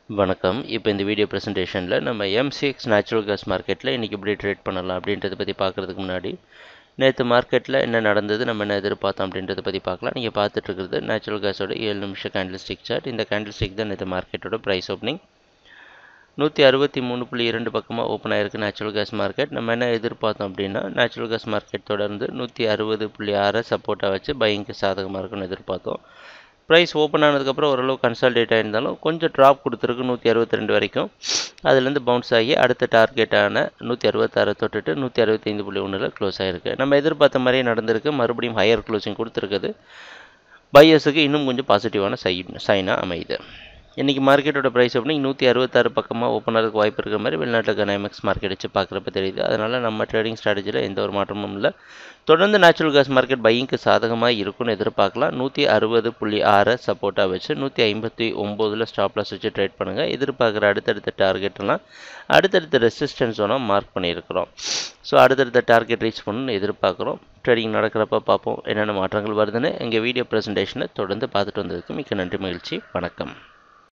வணக்கம் இப்போ இந்த வீடியோ ப்ரெசன்டேஷனில் நம்ம எம்சிஎக்ஸ் நேச்சுரல் கேஸ் மார்க்கெட்டில் இன்றைக்கி எப்படி ட்ரேட் பண்ணலாம் அப்படின்றத பற்றி பார்க்குறதுக்கு முன்னாடி நேற்று மார்க்கெட்டில் என்ன நடந்தது நம்ம என்ன எதிர்பார்த்தோம் அப்படின்றத பற்றி பார்க்கலாம் நீங்கள் பார்த்துட்டு இருக்கிறது நேச்சுரல் கேஸோட ஏழு நிமிஷம் கேண்டில் ஸ்டிக் சார்ட் இந்த கேண்டில் ஸ்டிக் தான் நேற்று மார்க்கெட்டோட ப்ரைஸ் ஓப்பனிங் நூற்றி அறுபத்தி மூணு புள்ளி இரண்டு பக்கமாக ஓப்பன் ஆயிருக்கு நேச்சுரல் கேஸ் மார்க்கெட் நம்ம என்ன எதிர்பார்த்தோம் அப்படின்னா நேச்சுரல் கேஸ் மார்க்கெட் தொடர்ந்து நூற்றி அறுபது புள்ளி ஆறை சப்போர்ட்டாக வச்சு பையிங்க்கு சாதகமாக இருக்குன்னு எதிர்பார்த்தோம் ப்ரைஸ் ஓப்பன் ஆனதுக்கப்புறம் ஓரளவு கன்சால்டேட் ஆயிருந்தாலும் கொஞ்சம் ட்ராப் கொடுத்துருக்கு நூற்றி அறுபத்தி ரெண்டு வரைக்கும் அதுலேருந்து பவுன்ஸ் ஆகி அடுத்த டார்கெட்டான நூற்றி அறுபத்தாறு தொட்டுட்டு நூற்றி அறுபத்தைந்து புள்ளி ஒன்றில் க்ளோஸ் ஆகிருக்கு நம்ம எதிர்பார்த்த மாதிரியே நடந்திருக்கு மறுபடியும் ஹையர் க்ளோசிங் கொடுத்துருக்குது பையர்ஸுக்கு இன்னும் கொஞ்சம் பாசிட்டிவான சை சைனாக அமையுது இன்றைக்கி மார்க்கெட்டோட ப்ரைஸ் ஓப்பனிங் நூற்றி அறுபத்தாறு பக்கமாக ஓப்பன் ஆகிறதுக்கு வாய்ப்பு இருக்கிற மாதிரி வெளிநாட்டில் கனைமெக்ஸ் மார்க்கெட் வச்சு பார்க்குறப்ப தெரியுது அதனால் நம்ம ட்ரேடிங் ஸ்ட்ராட்டஜியில் எந்த ஒரு மாற்றமும் இல்லை தொடர்ந்து நேச்சுரல் கேஸ் மார்க்கெட் பையிங்க்கு சாதகமாக இருக்கும்னு எதிர்பார்க்கலாம் நூற்றி அறுபது புள்ளி ஆறை சப்போர்ட்டாக வச்சு நூற்றி ஐம்பத்தி ஒம்போதில் ஸ்டாப் லாஸ் வச்சு ட்ரேட் பண்ணுங்கள் எதிர்பார்க்குற அடுத்தடுத்த டார்கெட்லாம் அடுத்தடுத்த ரெசிஸ்டன்ஸ் ஒன்றா மார்க் பண்ணியிருக்கிறோம் ஸோ அடுத்தடுத்த டார்கெட் ரீச் பண்ணணும்னு எதிர்பார்க்குறோம் ட்ரேடிங் நடக்கிறப்ப பார்ப்போம் என்னென்ன மாற்றங்கள் வருதுன்னு எங்கள் வீடியோ ப்ரெசன்டேஷனை தொடர்ந்து பார்த்துட்டு வந்ததுக்கு மிக்க நன்றி மகிழ்ச்சி வணக்கம்